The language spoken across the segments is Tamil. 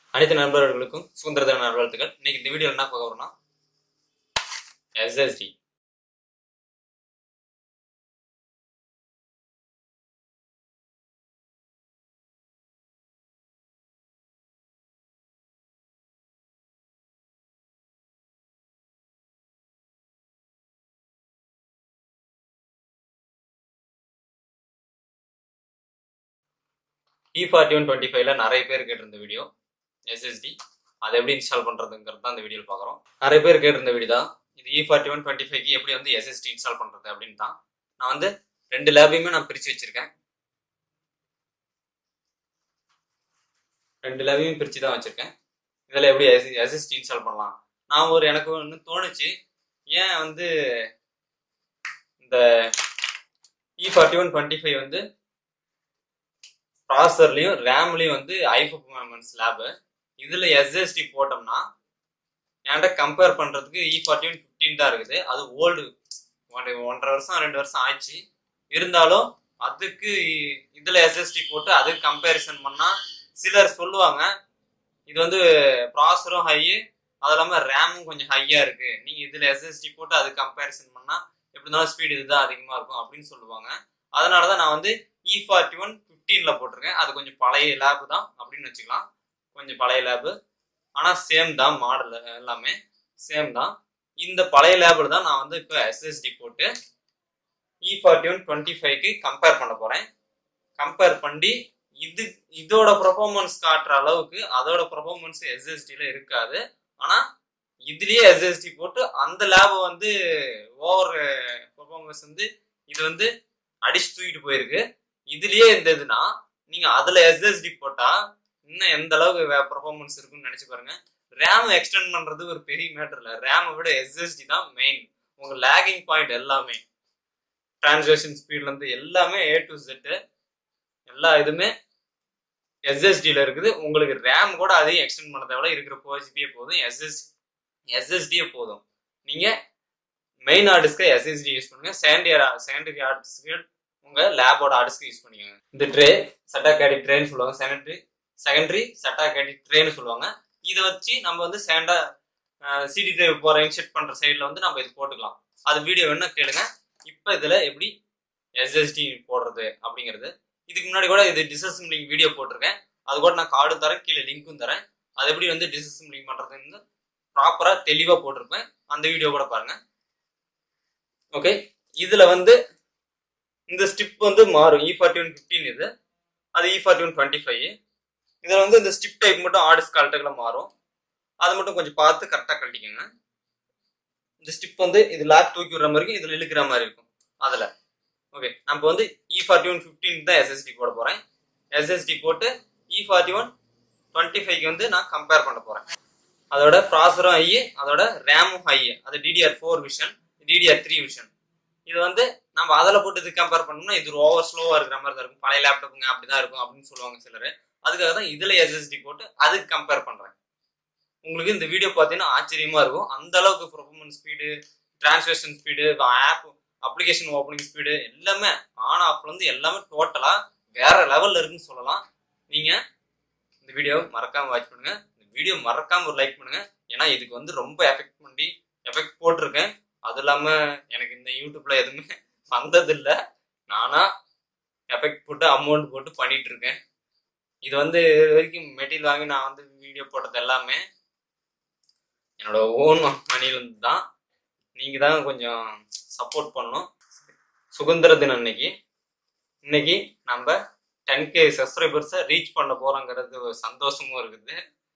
அனைத்து நண்பர்களுக்கும் சுதந்திர தின நல்வாழ்த்துக்கள் இன்னைக்கு இந்த வீடியோ என்ன பார்க்க போறோம்னா SSD E forty one twenty ஃபைவ்ல நிறைய பேர் கேட்டிருந்த வீடியோ எஸ்எஸ்டி அதை எப்படி இன்ஸ்டால் பண்றதுங்கிறது தான் இந்த வீடியோ பார்க்குறோம் நிறைய பேர் கேட்டிருந்த வீடியோ தான் இது இ ஃபார்ட்டி ஒன் டுவெண்ட்டி ஃபைவ்க்கு எப்படி வந்து எஸ்எஸ்டி இன்ஸ்டால் பண்றது அப்படின்னு தான் நான் வந்து ரெண்டு லேபையுமே நான் பிரிச்சு வச்சிருக்கேன் ரெண்டு லேபையும் பிரிச்சு தான் வச்சிருக்கேன் இதில் எப்படி எஸ்எஸ்டி இன்ஸ்டால் பண்ணலாம் நான் ஒரு எனக்கு ஒன்று தோணுச்சு ஏன் வந்து இந்த E forty one twenty five வந்து ப்ராசர்லையும் ரேம்லையும் வந்து ஐ பர்ஃபார்மன்ஸ் லேபு இதில் எஸ்எஸ்டி போட்டோம்னா என்கிட்ட கம்பேர் பண்ணுறதுக்கு இ ஃபார்ட்டி ஒன் ஃபிஃப்டீன் தான் இருக்குது அது ஓல்டு ஒன்றரை வருஷம் ரெண்டு வருஷம் ஆச்சு இருந்தாலும் அதுக்கு இதில் எஸ்எஸ்டி போட்டு அதுக்கு கம்பேரிசன் பண்ணால் சிலர் சொல்லுவாங்க இது வந்து ப்ராசரும் ஹை அது இல்லாமல் ரேமும் கொஞ்சம் ஹையாக இருக்குது நீங்கள் இதில் எஸ்எஸ்டி போட்டு அதுக்கு கம்பேரிசன் பண்ணால் எப்படி இருந்தாலும் ஸ்பீடு இதுதான் அதிகமாக இருக்கும் அப்படின்னு சொல்லுவாங்க அதனால தான் நான் வந்து இ ஃபார்ட்டி ஒன் ஃபிஃப்டீனில் போட்டிருக்கேன் அது கொஞ்சம் பழைய லேபு தான் அப்படின்னு வச்சுக்கலாம் கொஞ்சம் பழைய லேபு ஆனால் சேம் தான் மாடல் எல்லாமே சேம் தான் இந்த பழைய லேபில் தான் நான் வந்து இப்போ எஸ்எஸ்டி போட்டு இ ஃபார்ட்டி ஒன் டுவெண்ட்டி ஃபைவ்க்கு கம்பேர் பண்ண போகிறேன் கம்பேர் பண்ணி இது இதோட பர்ஃபார்மன்ஸ் காட்டுற அளவுக்கு அதோட பர்ஃபார்மன்ஸ் எஸ்எஸ்டியில் இருக்காது ஆனால் இதுலயே எஸ்எஸ்டி போட்டு அந்த லேபை வந்து ஓவர் பர்ஃபார்மன்ஸ் வந்து இது வந்து அடிச்சு தூக்கிட்டு போயிருக்கு இதுலயே இந்த இதுனா நீங்க அதுல எஸ்எஸ்டி போட்டா இன்னும் எந்த அளவுக்கு பெர்ஃபார்மன்ஸ் இருக்குன்னு நினைச்சு பாருங்க ரேம் எக்ஸ்டெண்ட் பண்றது ஒரு பெரிய மேட்டர் இல்ல ரேமை விட எஸ்எஸ்டி தான் மெயின் உங்க லேகிங் பாயிண்ட் எல்லாமே டிரான்ஸ்லேஷன் ஸ்பீட்ல இருந்து எல்லாமே ஏ டு செட்டு எல்லா இதுமே எஸ்எஸ்டியில் இருக்குது உங்களுக்கு ரேம் கூட அதையும் எக்ஸ்டெண்ட் பண்ண தேவை இருக்கிற ஃபோர் ஜிபியே போதும் எஸ்எஸ் எஸ்எஸ்டியே போதும் நீங்கள் மெயின் ஹார்டிஸ்க்கு எஸ்எஸ்டி யூஸ் பண்ணுங்க செகண்டரி செகண்டரி ஹார்டிஸ்க்கு உங்க லேபோட ஹார்டிஸ்க்கு யூஸ் பண்ணிக்கோங்க இந்த ட்ரே சட்டா கேடி ட்ரேன்னு சொல்லுவாங்க செகண்டரி செகண்டரி சட்டா கேடி ட்ரேன்னு சொல்லுவாங்க இதை வச்சு நம்ம வந்து செகண்டா சிடி டிரைவ் போற இன்செட் பண்ற சைடில் வந்து நம்ம இது போட்டுக்கலாம் அது வீடியோ வேணா கேளுங்க இப்போ இதுல எப்படி எஸ்எஸ்டி போடுறது அப்படிங்கிறது இதுக்கு முன்னாடி கூட இது டிஸ்அசம்பிளிங் வீடியோ போட்டிருக்கேன் அது கூட நான் கார்டு தரேன் கீழே லிங்க்கும் தரேன் அது எப்படி வந்து டிஸ்அசம்பிளிங் பண்றதுன்னு ப்ராப்பரா தெளிவா போட்டிருப்பேன் அந்த வீடியோ கூட பாருங்க ஓகே இதுல வந்து இந்த ஸ்டிப் வந்து மாறும் இ ஃபார்ட்டி ஒன் ஃபிஃப்டீன் இது அது E forty one twenty five இதில் வந்து இந்த ஸ்டிப் டைப் மட்டும் ஆர்டிஸ் கால்ட்டுகளை மாறும் அதை மட்டும் கொஞ்சம் பார்த்து கரெக்டாக கழட்டிக்கோங்க இந்த ஸ்டிப் வந்து இது லாக் தூக்கி விடுற மாதிரி இதில் இழுக்கிற மாதிரி இருக்கும் அதில் ஓகே நம்ம வந்து இ ஃபார்ட்டி ஒன் ஃபிஃப்டீன் தான் எஸ்எஸ்டி போட போகிறேன் எஸ்எஸ்டி போட்டு இ ஃபார்ட்டி ஒன் டுவெண்ட்டி ஃபைவ்க்கு வந்து நான் கம்பேர் பண்ண போகிறேன் அதோட ப்ராசரும் ஹை அதோட ரேமும் ஹை அது DDR four version DDR three version இது வந்து நம்ம அதில் போட்டு இது கம்பேர் பண்ணோம்னா இது ஓவர் ஸ்லோவாக இருக்கிற மாதிரி தான் இருக்கும் பழைய லேப்டாப்புங்க அப்படிதான் இருக்கும் அப்படின்னு சொல்லுவாங்க சிலர் அதுக்காக தான் இதில் எஸ்எஸ்டி போட்டு அதுக்கு கம்பேர் பண்ணுறேன் உங்களுக்கு இந்த வீடியோ பார்த்தீங்கன்னா ஆச்சரியமா இருக்கும் அந்த அளவுக்கு performance speed translation speed app application opening speed எல்லாமே ஆன் ஆஃப்லேருந்து எல்லாமே டோட்டலாக வேற லெவலில் இருக்குன்னு சொல்லலாம் நீங்கள் இந்த வீடியோ மறக்காம வாட்ச் பண்ணுங்க இந்த வீடியோ மறக்காம ஒரு லைக் பண்ணுங்க ஏன்னா இதுக்கு வந்து ரொம்ப எஃபெக்ட் பண்ணி எஃபெக்ட் போட்டிருக்கேன் அது இல்லாம எனக்கு இந்த யூடியூப்ல எதுவுமே வந்தது இல்லை நானா எஃபெக்ட் போட்டு அமௌண்ட் போட்டு பண்ணிட்டு இருக்கேன் இது வந்து இது வரைக்கும் மெட்டீரியல் வாங்கி நான் வந்து வீடியோ போட்டது எல்லாமே என்னோட ஓன் மணிலேருந்து தான் நீங்க தான் கொஞ்சம் சப்போர்ட் பண்ணணும் சுதந்திர தினம் இன்னைக்கு இன்னைக்கு நம்ம டென் கே சப்ஸ்கிரைபர்ஸை ரீச் பண்ண போறோங்கிறது ஒரு சந்தோஷமும் இருக்குது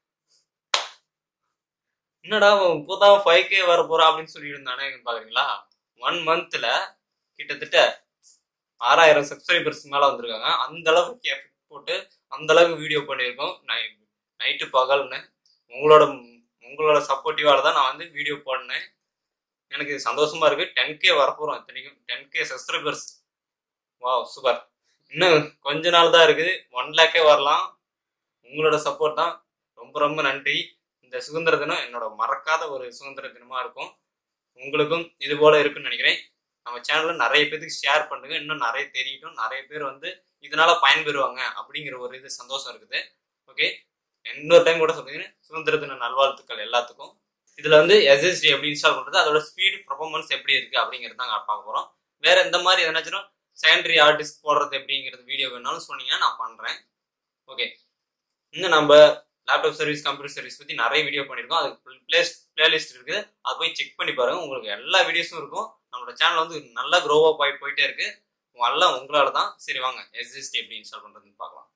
என்னடா இப்போதான் ஃபைவ் கே வர போறா அப்படின்னு சொல்லிட்டு இருந்தானே பாக்குறீங்களா ஒன் மந்த்ல கிட்டத்தட்ட ஆறாயிரம் சப்ஸ்கிரைபர்ஸ் மேல வந்திருக்காங்க அந்த அளவுக்கு எஃபெக்ட் போட்டு அந்த அளவுக்கு வீடியோ பண்ணியிருக்கோம் நைட்டு பகல்னு உங்களோட உங்களோட சப்போர்ட்டிவால தான் நான் வந்து வீடியோ போடினேன் எனக்கு சந்தோஷமா இருக்கு டென் கே வரப்போறோம் இத்தனைக்கும் டென் கே சப்ஸ்கிரைபர்ஸ் வா சூப்பர் இன்னும் கொஞ்ச நாள் தான் இருக்குது ஒன் லேக்கே வரலாம் உங்களோட சப்போர்ட் தான் ரொம்ப ரொம்ப நன்றி இந்த சுதந்திர தினம் என்னோட மறக்காத ஒரு சுதந்திர தினமா இருக்கும் உங்களுக்கும் இது போல இருக்குன்னு நினைக்கிறேன் நம்ம சேனல்ல நிறைய பேருக்கு ஷேர் பண்ணுங்க இன்னும் நிறைய தெரியட்டும் நிறைய பேர் வந்து இதனால பயன்பெறுவாங்க அப்படிங்கிற ஒரு இது சந்தோஷம் இருக்குது ஓகே இன்னொரு டைம் கூட சொல்றீங்க சுதந்திர தின நல்வாழ்த்துக்கள் எல்லாத்துக்கும் இதுல வந்து எஸ்எஸ்டி எப்படி இன்ஸ்டால் பண்றது அதோட ஸ்பீடு பர்ஃபார்மன்ஸ் எப்படி இருக்கு அப்படிங்கிறது தான் பார்க்க போறோம் வேற இந்த மாதிரி எதனாச்சும் செகண்டரி ஆர்டிஸ்ட் போடுறது எப்படிங்கிறது வீடியோ வேணாலும் சொன்னீங்கன்னா நான் பண்றேன் ஓகே இன்னும் நம்ம லேப்டாப் சர்வீஸ் கம்ப்யூட்டர் சர்வீஸ் பத்தி நிறைய வீடியோ பண்ணியிருக்கோம் அதுக்கு பிளே பிளேலிஸ்ட் இருக்குது அதை போய் செக் பண்ணி பாருங்க உங்களுக்கு எல்லா வீடியோஸும் இருக்கும் நம்மளோட சேனல் வந்து நல்லா க்ரோவா போய் போயிட்டே இருக்கு எல்லாம் உங்களால தான் சரி வாங்க எஸ்எஸ்டி எப்படி இன்ஸ்டால் பண்றதுன்னு பார்க்கலாம்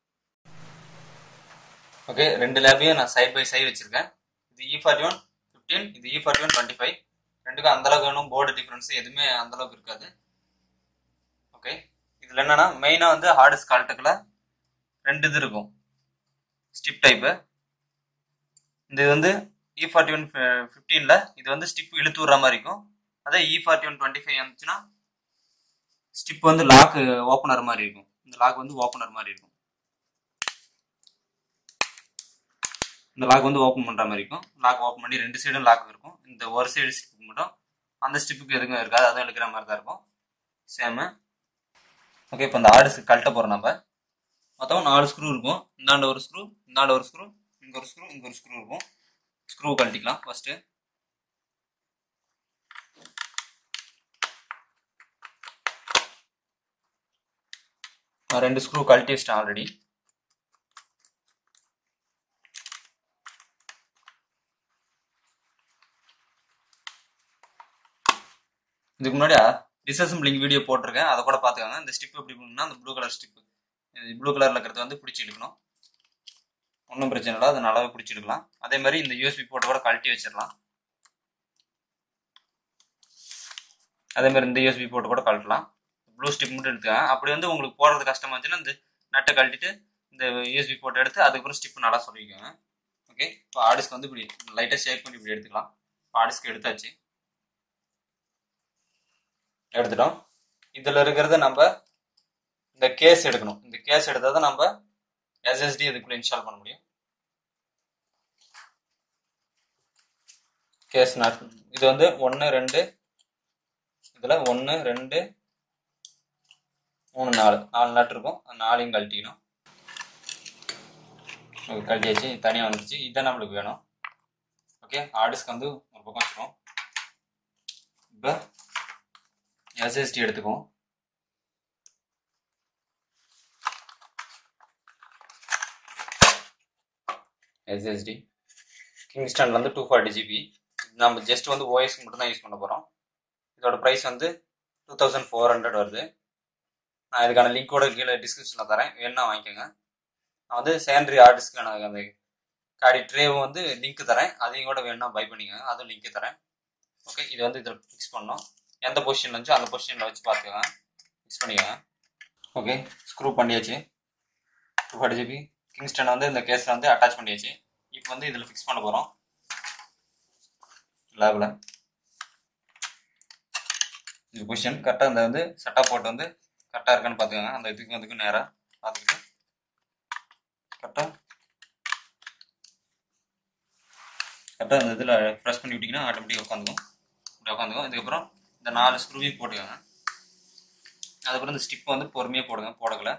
ஓகே ரெண்டு லேபையும் நான் சைட் பை சைடு வச்சிருக்கேன் இது இ ஃபார்ட்டி ஒன் ஃபிஃப்டீன் இது E forty one twenty five ரெண்டுக்கும் அந்த அளவுக்கு ஒன்றும் போர்டு டிஃப்ரென்ஸ் எதுவுமே அந்த அளவுக்கு இருக்காது ஓகே இதுல என்னன்னா மெயினா வந்து ஹார்டஸ்ட் கால்டெக்ல ரெண்டு இது இருக்கும் ஸ்டிப் டைப்பு இந்த இது வந்து இ ஃபார்ட்டி ஒன் ஃபிஃப்டீனில் இது வந்து ஸ்டிப் இழுத்து விடுற மாதிரி இருக்கும் அதே E forty one twenty five இருந்துச்சுன்னா ஸ்டிப் வந்து லாக் ஓப்பனர் மாதிரி இருக்கும் இந்த லாக் வந்து ஓப்பனர் மாதிரி இருக்கும் இந்த லாக் வந்து ஓப்பன் பண்ணுற மாதிரி இருக்கும் லாக் ஓப்பன் பண்ணி ரெண்டு சைடும் லாக் இருக்கும் இந்த ஒரு சைடு ஸ்டிப்புக்கு மட்டும் அந்த ஸ்டிப்புக்கு எதுவும் இருக்காது அதுவும் எடுக்கிற மாதிரி தான் இருக்கும் சேமு ஓகே இப்போ இந்த ஆர்டர்ஸ்க்கு கழட்ட போகிறோம் நம்ம மொத்தம் நாலு ஸ்க்ரூ இருக்கும் இந்தாண்ட ஒரு ஸ்க்ரூ இந்தாண்ட ஒரு ஸ்க்ரூ இங்க ஒரு ஸ்க்ரூ இங்க ஒரு ஸ்க்ரூ இருக்கும் ஸ்க்ரூ கழட்டிக்கலாம் ஃபர்ஸ்ட் நான் ரெண்டு ஸ்க்ரூ கழட்டி வச்சிட்டேன் ஆல்ரெடி இதுக்கு முன்னாடி டிஸ்அசம்பிளிங் வீடியோ போட்டிருக்கேன் அதை கூட பார்த்துக்கோங்க இந்த ஸ்டிப் எப்படி பண்ணணும்னா அந்த ப்ளூ கலர் ஸ்டிப் ப்ளூ கலர்ல இருக்கிறத வந்து பிடிச்சி இழுக்கணும் ஒன்றும் பிரச்சனை இல்லை அதை நல்லாவே பிடிச்சி எடுக்கலாம் அதே மாதிரி இந்த யூஎஸ்பி போட்டு கூட கழட்டி வச்சிடலாம் அதே மாதிரி இந்த யூஎஸ்பி போட்டு கூட கழட்டலாம் ப்ளூ ஸ்டிப் மட்டும் எடுத்துக்கேன் அப்படி வந்து உங்களுக்கு போடுறது கஷ்டமா இருந்துச்சுன்னா இந்த நட்டை கழட்டிட்டு இந்த யூஎஸ்பி போட்டு எடுத்து அதுக்கப்புறம் ஸ்டிப் நல்லா சொல்லிக்கோங்க ஓகே இப்போ ஆடிஸ்க்கு வந்து இப்படி லைட்டாக ஷேக் பண்ணி இப்படி எடுத்துக்கலாம் ஆடிஸ்க்கு எடுத்தாச்சு எடுத்துட்டோம் இதில் இருக்கிறத நம்ம இந்த கேஸ் எடுக்கணும் இந்த கேஸ் எடுத்தால் தான் நம்ம எஸ்எஸ்டி இதுக்குள்ள இன்ஸ்டால் பண்ண முடியும் கேஸ் நாட் இது வந்து ஒன்று ரெண்டு இதில் ஒன்று ரெண்டு மூணு நாலு நாலு நட் இருக்கும் அந்த நாலையும் கழட்டிக்கணும் ஓகே கழட்டியாச்சு தனியாக வந்துருச்சு இதுதான் நம்மளுக்கு வேணும் ஓகே ஆர்டிஸ்க்கு வந்து ஒரு பக்கம் வச்சுருவோம் இப்போ எஸ்எஸ்டி எடுத்துக்குவோம் எஸ்எஸ்டி கிங்ஸ்டன் வந்து டூ ஃபார்ட்டி ஜிபி நம்ம ஜஸ்ட் வந்து ஓஎஸ் மட்டும் தான் யூஸ் பண்ண போகிறோம் இதோட ப்ரைஸ் வந்து டூ தௌசண்ட் ஃபோர் ஹண்ட்ரட் வருது நான் இதுக்கான லிங்கோட கீழே டிஸ்கிரிப்ஷனில் தரேன் வேணா வாங்கிக்கோங்க நான் வந்து செகண்டரி ஆர்டிஸ்க்கான அந்த காடி ட்ரேவும் வந்து லிங்க் தரேன் அதையும் கூட வேணும்னா பை பண்ணிக்கோங்க அதுவும் லிங்க் தரேன் ஓகே இது வந்து இதில் ஃபிக்ஸ் பண்ணோம் எந்த பொசிஷனில் இருந்துச்சோ அந்த பொசிஷனில் வச்சு பார்த்துக்கோங்க ஃபிக்ஸ் பண்ணிக்கோங்க ஓகே ஸ்க்ரூ பண்ணியாச்சு டூ ஃபார்ட்டி ஜிபி கிங்ஸ்டன் வந்து இந்த கேஸில் வந்து அட்டாச் பண்ணியாச்சு இப்போ வந்து இதில் ஃபிக்ஸ் பண்ண போகிறோம் லேபில் இது பொசிஷன் கரெக்டாக அந்த வந்து செட்டப் போட்டு வந்து கரெக்டாக இருக்கான்னு பார்த்துக்கோங்க அந்த இதுக்கு அதுக்கு நேராக பார்த்துக்கிட்டு கரெக்டாக கரெக்டாக அந்த இதில் ப்ரெஸ் பண்ணி விட்டிங்கன்னா ஆட்டோமேட்டிக்காக உட்காந்துக்கும் இப்படி உட்காந்துக்கும் இதுக்கப்புறம் இந்த நாலு ஸ்க்ரூவையும் போட்டுக்கோங்க அதுக்கப்புறம் இந்த ஸ்டிப் வந்து பொறுமையாக போடுங்க போடக்கல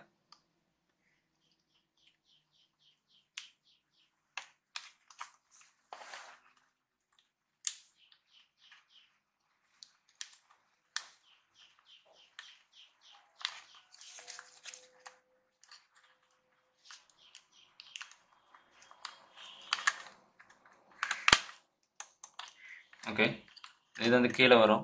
ஓகே இது வந்து கீழே வரும்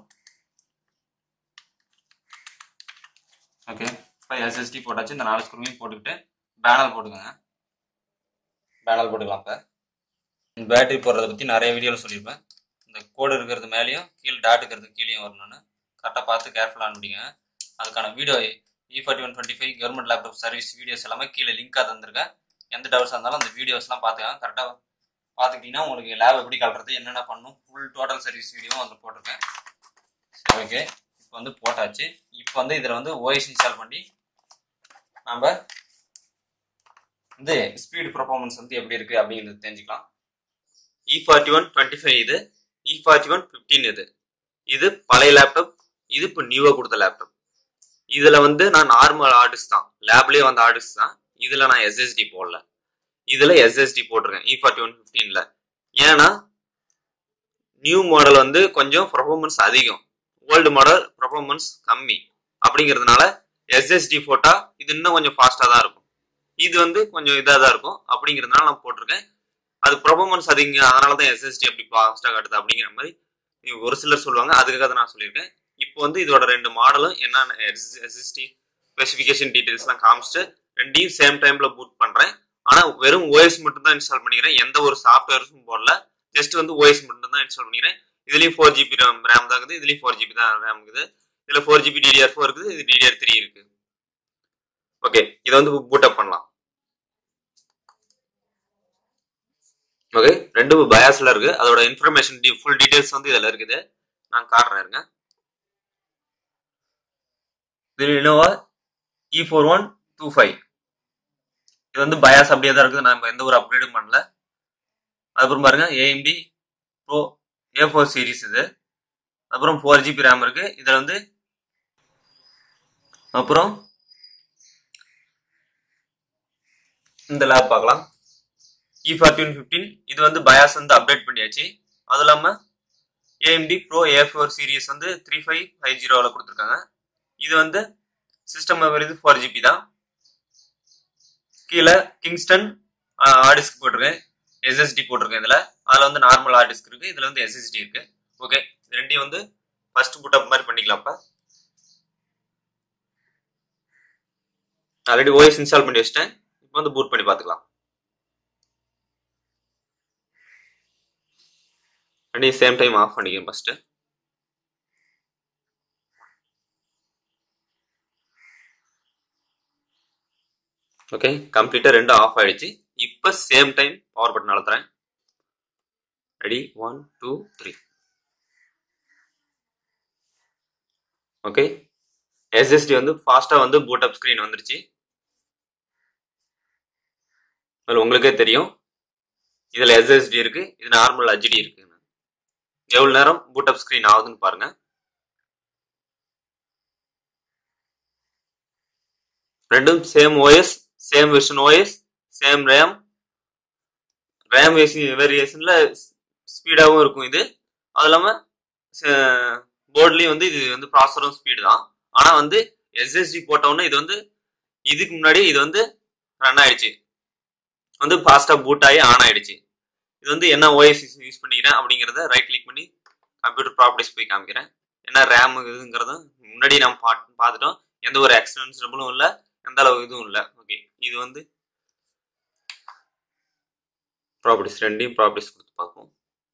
ஓகே இப்போ எஸ்எஸ்டி போட்டாச்சு இந்த நாலு ஸ்க்ரூவையும் போட்டுக்கிட்டு பேனல் போட்டுக்கோங்க பேனல் போட்டுக்கலாம் இப்போ பேட்டரி போடுறத பற்றி நிறைய வீடியோவில் சொல்லியிருப்பேன் இந்த கோடு இருக்கிறது மேலேயும் கீழே டாட் இருக்கிறது கீழேயும் வரணும்னு கரெக்டாக பார்த்து கேர்ஃபுல்லாக அனுப்பிடுங்க அதுக்கான video E forty one twenty five government laptop service videos எல்லாமே கீழே லிங்காக தந்திருக்கேன் எந்த டவுட்ஸாக இருந்தாலும் அந்த வீடியோஸ்லாம் பார்த்துக்கோங்க கரெக்டாக பார்த்துக்கிட்டிங்கன்னா உங்களுக்கு லேப் எப்படி கலறது என்னென்ன பண்ணும் ஃபுல் டோட்டல் சர்வீஸ் வீடியோவும் அதில் போட்டிருக்கேன் சரி ஓகே இப்போ வந்து போட்டாச்சு இப்போ வந்து இதில் வந்து ஓஎஸ் இன்ஸ்டால் பண்ணி நம்ம வந்து ஸ்பீடு பர்ஃபார்மன்ஸ் வந்து எப்படி இருக்குது அப்படிங்கிறது தெரிஞ்சுக்கலாம் E forty one twenty five இது இ ஃபார்ட்டி ஒன் ஃபிஃப்டீன் இது இது பழைய லேப்டாப் இது இப்போ நியூவாக கொடுத்த லேப்டாப் இதில் வந்து நான் நார்மல் ஆர்டிஸ்ட் தான் லேப்லேயே வந்த ஆர்டிஸ்ட் தான் இதில் நான் எஸ்எஸ்டி போடல இதுல எஸ்எஸ்டி போட்டிருக்கேன் இ ஃபார்ட்டி ஒன் ஃபிஃப்டீன்ல ஏன்னா நியூ மாடல் வந்து கொஞ்சம் பர்ஃபார்மன்ஸ் அதிகம் ஓல்டு மாடல் பர்ஃபார்மன்ஸ் கம்மி அப்படிங்கிறதுனால எஸ்எஸ்டி போட்டா இது இன்னும் கொஞ்சம் ஃபாஸ்டா தான் இருக்கும் இது வந்து கொஞ்சம் இதாக தான் இருக்கும் அப்படிங்கிறதுனால நான் போட்டிருக்கேன் அது பர்ஃபார்மன்ஸ் அதிகம் அதனால தான் எஸ்எஸ்டி அப்படி ஃபாஸ்ட்டாக காட்டுது அப்படிங்கிற மாதிரி ஒரு சிலர் சொல்லுவாங்க அதுக்காக தான் நான் சொல்லியிருக்கேன் இப்போ வந்து இதோட ரெண்டு மாடலும் என்னென்ன எஸ்எஸ்டி ஸ்பெசிஃபிகேஷன் டீடைல்ஸ்லாம் காமிச்சிட்டு ரெண்டையும் சேம் டைம்ல பூட் பண்றேன் ஆனா வெறும் ஓஎஸ் மட்டும் தான் இன்ஸ்டால் பண்ணிக்கிறேன் எந்த ஒரு சாஃப்ட்வேர்ஸும் போடல ஜஸ்ட் வந்து ஓஎஸ் மட்டும் தான் இன்ஸ்டால் பண்ணிக்கிறேன் இதுலயும் ஃபோர் ஜிபி ரேம் ரேம் தான் இருக்குது இதுலயும் ஃபோர் ஜிபி தான் ரேம் இருக்குது இதுல ஃபோர் ஜிபி டிடிஆர் ஃபோர் இருக்குது இது டிடிஆர் த்ரீ இருக்கு ஓகே இதை வந்து பூட் அப் பண்ணலாம் ஓகே ரெண்டு பயாஸ்ல இருக்கு அதோட இன்ஃபர்மேஷன் ஃபுல் டீடைல்ஸ் வந்து இதுல இருக்குது நான் காட்டுறேன் இருங்க இது Lenovo E four one two five இது வந்து பயாஸ் அப்படியே தான் இருக்குது நம்ம எந்த ஒரு அப்கிரேடும் பண்ணல அதுக்கப்புறம் பாருங்க AMD pro A four series இது அப்புறம் ஃபோர் ஜிபி ரேம் இருக்கு இதில் வந்து அப்புறம் இந்த லேப் பார்க்கலாம் இ ஃபார்ட்டின் ஃபிஃப்டீன் இது வந்து பயாஸ் வந்து அப்டேட் பண்ணியாச்சு அது இல்லாமல் AMD pro A four series வந்து த்ரீ ஃபைவ் ஃபைவ் ஜீரோவில் கொடுத்துருக்காங்க இது வந்து சிஸ்டம் மெமரி இது ஃபோர் ஜிபி தான் கீழே கிங்ஸ்டன் ஹார்டிஸ்க் போட்டிருக்கேன் எஸ்எஸ்டி போட்டிருக்கேன் இதில் அதில் வந்து நார்மல் ஹார்டிஸ்க் இருக்கு இதில் வந்து எஸ்எஸ்டி இருக்கு ஓகே இது ரெண்டையும் வந்து ஃபர்ஸ்ட் புட் அப் மாதிரி பண்ணிக்கலாம் அப்போ ஆல்ரெடி ஓஎஸ் இன்ஸ்டால் பண்ணி வச்சிட்டேன் இப்போ வந்து பூட் பண்ணி பார்த்துக்கலாம் ரெண்டையும் சேம் டைம் ஆஃப் பண்ணிக்கிறேன் ஃபர்ஸ்ட்டு ஓகே கம்ப்ளீட்டாக ரெண்டும் ஆஃப் ஆயிடுச்சு இப்போ சேம் டைம் பவர் பட்டன் அழுத்துறேன் ready one two three okay SSD வந்து ஃபாஸ்ட்டாக வந்து பூட் அப் ஸ்க்ரீன் வந்துருச்சு அதில் உங்களுக்கே தெரியும் இதில் எஸ்எஸ்டி இருக்கு இது நார்மல் ஹெச்டி இருக்கு எவ்வளோ நேரம் பூட் அப் ஸ்க்ரீன் ஆகுதுன்னு பாருங்க ரெண்டும் same OS same version OS same RAM RAM வேரியேஷன்ல ஸ்பீடாகவும் இருக்கும் இது அது இல்லாமல் போர்ட்லேயும் வந்து இது வந்து ப்ராசரும் ஸ்பீடு தான் ஆனால் வந்து எஸ்எஸ்டி போட்டோன்னே இது வந்து இதுக்கு முன்னாடி இது வந்து ரன் ஆயிடுச்சு வந்து ஃபாஸ்ட்டாக பூட் ஆகி ஆன் ஆயிடுச்சு இது வந்து என்ன ஓஎஸ் யூஸ் பண்ணிக்கிறேன் அப்படிங்கிறத ரைட் கிளிக் பண்ணி கம்ப்யூட்டர் ப்ராப்பர்ட்டிஸ் போய் காமிக்கிறேன் என்ன ரேம் இதுங்கிறத முன்னாடி நம்ம பா பார்த்துட்டோம் எந்த ஒரு எக்ஸ்டென்சிபிளும் இல்லை எந்த அளவு இதுவும் இல்லை ஓகே இது வந்து ப்ராப்பர்ட்டிஸ் ரெண்டையும் ப்ராப்பர்ட்டிஸ் கொடுத்து பார்ப்போம்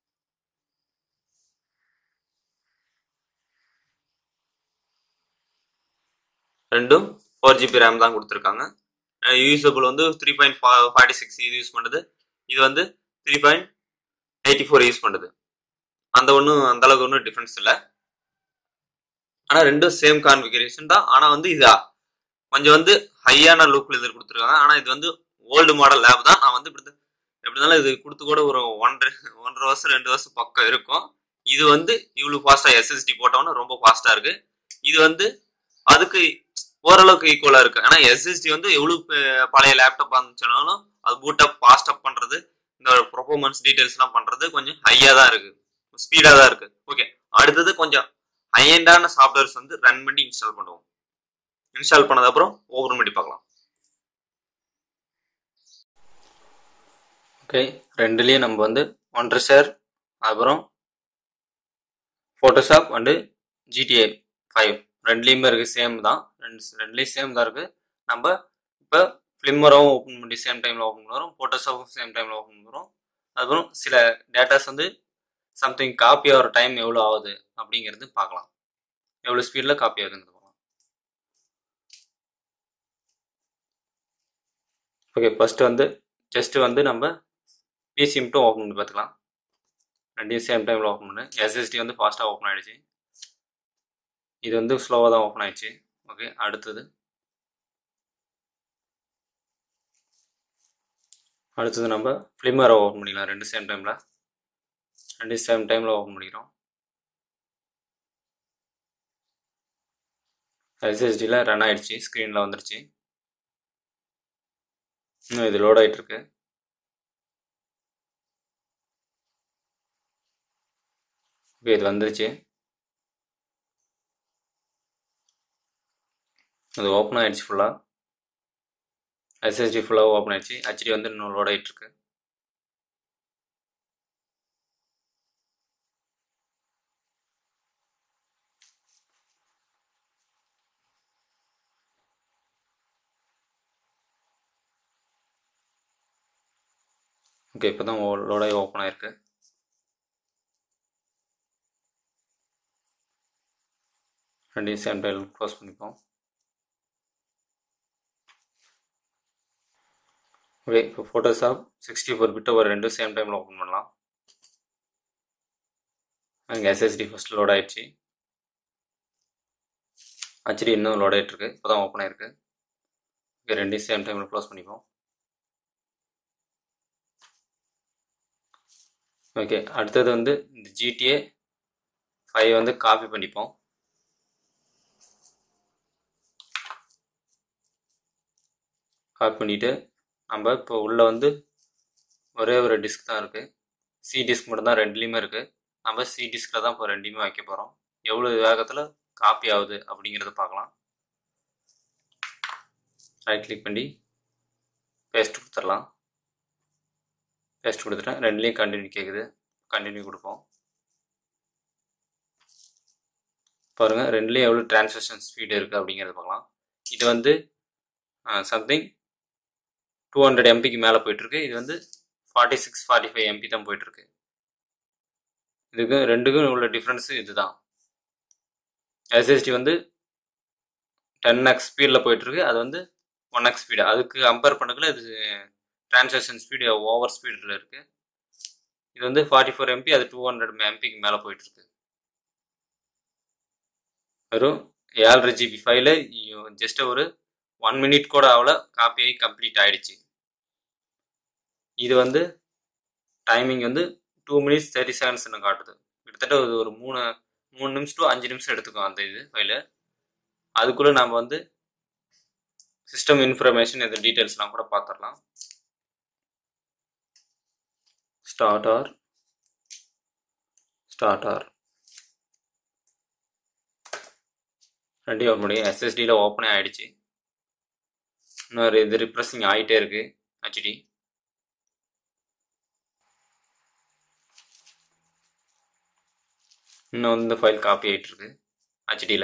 ரெண்டும் ஃபோர் ஜிபி ரேம் தான் கொடுத்துருக்காங்க யூஸபிள் வந்து த்ரீ பாயிண்ட் ஃபார்ட்டி சிக்ஸ் இது யூஸ் பண்ணுது இது வந்து three point eighty four use பண்ணுது அந்த ஒன்றும் அந்த அளவுக்கு ஒன்றும் டிஃப்ரென்ஸ் இல்லை ஆனால் ரெண்டும் சேம் கான்ஃபிகரேஷன் தான் ஆனால் வந்து இதா கொஞ்சம் வந்து ஹையான லுக்கில் இது கொடுத்துருக்காங்க ஆனால் இது வந்து ஓல்டு மாடல் லேப் தான் நான் வந்து இப்படி எப்படி இருந்தாலும் இது கொடுத்து கூட ஒரு ஒன்றரை ஒன்றரை வருஷம் ரெண்டு வருஷம் பக்கம் இருக்கும் இது வந்து இவ்வளோ ஃபாஸ்ட்டாக எஸ்எஸ்டி போட்டோம்னா ரொம்ப ஃபாஸ்ட்டாக இருக்கு இது வந்து அதுக்கு ஓரளவுக்கு ஈக்குவலாக இருக்கு ஆனால் எஸ்எஸ்டி வந்து எவ்வளோ பழைய லேப்டாப் இருந்துச்சுனாலும் அது பூட் அப் ஃபாஸ்ட் அப் பண்ணுறது இந்த பர்ஃபார்மன்ஸ் டீட்டெயில்ஸ்லாம் பண்ணுறது கொஞ்சம் ஹையாக தான் இருக்கு ஸ்பீடாக தான் இருக்கு ஓகே அடுத்தது கொஞ்சம் ஹையண்டான சாஃப்ட்வேர்ஸ் வந்து ரன் பண்ணி இன்ஸ்டால் பண்ணுவோம் இன்ஸ்டால் பண்ணதுக்கப்புறம் ஓப்பன் பண்ணி பார்க்கலாம் ஓகே ரெண்டுலேயும் நம்ம வந்து ஒன்றரை ஷேர் அப்புறம் ஃபோட்டோஷாப் அண்டு ஜிடிஏ ஃபைவ் ரெண்டுலேயுமே இருக்குது சேம் தான் ரெண்டு ரெண்டுலேயும் சேம் தான் இருக்குது நம்ம இப்போ ஃப்ளிம்மரும் ஓப்பன் பண்ணி சேம் டைமில் ஓப்பன் பண்ணுறோம் ஃபோட்டோஷாப்பும் சேம் டைமில் ஓப்பன் பண்ணுறோம் அதுக்கப்புறம் சில டேட்டாஸ் வந்து சம்திங் காப்பி ஆகிற டைம் எவ்வளோ ஆகுது அப்படிங்கிறது பார்க்கலாம் எவ்வளோ ஸ்பீடில் காப்பி ஆகுதுங்கிறது பார்க்கலாம் ஓகே ஃபஸ்ட்டு வந்து ஜஸ்ட்டு வந்து நம்ம பிசி மட்டும் ஓப்பன் பண்ணி பார்த்துக்கலாம் ரெண்டையும் சேம் டைமில் ஓப்பன் பண்ணு எஸ்எஸ்டி வந்து ஃபாஸ்ட்டாக ஓப்பன் ஆகிடுச்சு இது வந்து ஸ்லோவாக தான் ஓப்பன் ஆயிடுச்சு ஓகே அடுத்தது அடுத்தது நம்ம ஃப்ளிமரை ஓப்பன் பண்ணிக்கலாம் ரெண்டு சேம் டைமில் ரெண்டு சேம் டைமில் ஓப்பன் பண்ணிக்கிறோம் எஸ்எஸ்டியில் ரன் ஆயிடுச்சு ஸ்க்ரீனில் வந்துருச்சு இன்னும் இது லோட் ஆகிட்டு இருக்கு ஓகே இது வந்துருச்சு அது ஓப்பன் ஆயிடுச்சு ஃபுல்லாக எஸ்எஸ்டி ஃபுல்லாக ஓப்பன் ஆயிடுச்சு ஹெச்டி வந்து இன்னும் லோட் ஆகிட்டு இருக்கு ஓகே இப்போ தான் லோடாகி ஓப்பன் ஆயிருக்கு ரெண்டையும் சேம் டைல் க்ளோஸ் பண்ணிப்போம் ஓகே இப்போ ஃபோட்டோஷாப் சிக்ஸ்டி ஃபோர் பிட்டை ஒரு ரெண்டும் சேம் டைமில் ஓப்பன் பண்ணலாம் அங்கே எஸ்எஸ்டி ஃபஸ்ட் லோட் ஆயிடுச்சு ஹெச்டி இன்னும் லோட் ஆகிட்டுருக்கு இப்போ தான் ஓப்பன் ஆயிருக்கு ஓகே ரெண்டையும் சேம் டைமில் க்ளோஸ் பண்ணிப்போம் ஓகே அடுத்தது வந்து இந்த ஜிடிஏ ஃபைவ் வந்து காப்பி பண்ணிப்போம் காப்பி பண்ணிவிட்டு நம்ம இப்போ உள்ளே வந்து ஒரே ஒரு டிஸ்க் தான் இருக்குது சி டிஸ்க் மட்டும் தான் ரெண்டுலேயுமே இருக்குது நம்ம சி டிஸ்கில் தான் இப்போ ரெண்டையுமே வைக்க போகிறோம் எவ்வளோ வேகத்தில் காப்பி ஆகுது அப்படிங்கிறத பார்க்கலாம் ரைட் கிளிக் பண்ணி பேஸ்ட் கொடுத்துடலாம் பேஸ்ட் கொடுத்துட்டேன் ரெண்டுலேயும் கண்டினியூ கேட்குது கண்டினியூ கொடுப்போம் பாருங்கள் ரெண்டுலேயும் எவ்வளோ டிரான்சாக்ஷன் ஸ்பீடு இருக்குது அப்படிங்கிறத பார்க்கலாம் இது வந்து சம்திங் டூ ஹண்ட்ரட் எம்பிக்கு மேலே போயிட்டுருக்கு இது வந்து forty six forty five MB தான் போயிட்டுருக்கு இதுக்கு ரெண்டுக்கும் உள்ள டிஃப்ரென்ஸு இதுதான் எஸ்எஸ்டி வந்து டென் எக்ஸ் ஸ்பீடில் போயிட்டுருக்கு அது வந்து ஒன் எக்ஸ் ஸ்பீடு அதுக்கு கம்பேர் பண்ணக்குள்ள இது டிரான்சாக்ஷன் ஸ்பீடு ஓவர் ஸ்பீடில் இருக்குது இது வந்து ஃபார்ட்டி ஃபோர் எம்பி அது டூ ஹண்ட்ரட் எம்பிக்கு மேலே போயிட்டுருக்கு வெறும் ஏழரை ஜிபி ஃபைலு ஜஸ்ட் ஒரு ஒன் மினிட் கூட ஆகல காப்பி ஆகி கம்ப்ளீட் ஆகிடுச்சு இது வந்து டைமிங் வந்து டூ மினிட்ஸ் தேர்ட்டி செகண்ட்ஸ்னு காட்டுது கிட்டத்தட்ட இது ஒரு மூணு மூணு நிமிஷம் டு அஞ்சு நிமிஷம் எடுத்துக்கும் அந்த இது ஃபைலு அதுக்குள்ளே நம்ம வந்து சிஸ்டம் இன்ஃபர்மேஷன் எது டீட்டெயில்ஸ்லாம் கூட பார்த்துடலாம் ஸ்டார்ட் ஆர் ஸ்டார்ட் ஆர் ரெண்டையும் ஒரு முடியும் எஸ்எஸ்டியில் ஓப்பனே ஆகிடுச்சு இன்னொரு இது ரிப்ரெஸிங் ஆகிட்டே இருக்கு ஹெச்டி இன்னும் வந்து இந்த ஃபைல் காப்பி ஆகிட்டு இருக்கு ஹெச்டியில்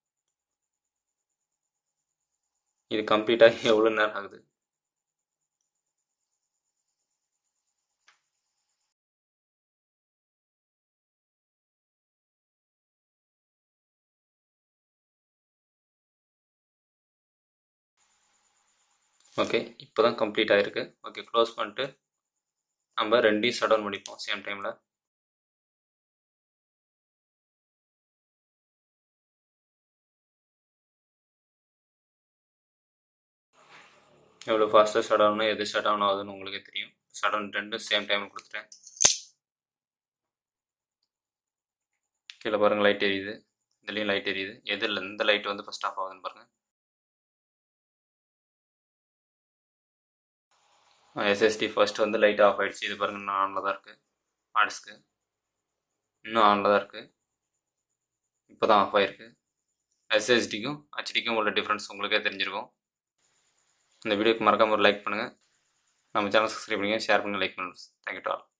இது கம்ப்ளீட் ஆகி எவ்வளோ நேரம் ஆகுது ஓகே இப்போ தான் கம்ப்ளீட் ஆகிருக்கு ஓகே க்ளோஸ் பண்ணிட்டு நம்ம ரெண்டையும் ஷட் டவுன் பண்ணிப்போம் சேம் டைமில் எவ்வளோ ஃபாஸ்ட்டாக ஷட் டவுன் எது ஷட் டவுன் ஆகுதுன்னு உங்களுக்கே தெரியும் ஷட் டவுன் ரெண்டும் சேம் டைமில் கொடுத்துட்டேன் கீழே பாருங்கள் லைட் எரியுது இதுலேயும் லைட் எரியுது எதில் எந்த லைட் வந்து ஃபஸ்ட் ஆஃப் ஆகுதுன்னு பாருங்கள் எஸ்எஸ்டி ஃபர்ஸ்ட் வந்து லைட் ஆஃப் ஆகிடுச்சு இது பாருங்க இன்னும் ஆனில் தான் இருக்குது ஆர்ட்ஸ்க்கு இன்னும் ஆனில் தான் இருக்குது இப்போ தான் ஆஃப் ஆகிருக்கு எஸ்எஸ்டிக்கும் ஹெச்டிக்கும் உள்ள டிஃப்ரென்ஸ் உங்களுக்கே தெரிஞ்சிருக்கும் இந்த வீடியோக்கு மறக்காம ஒரு லைக் பண்ணுங்கள் நம்ம சேனல் சப்ஸ்கிரைப் பண்ணுங்கள் ஷேர் பண்ணுங்கள் லைக் பண்ணுங்கள் தேங்க்யூ டு ஆல்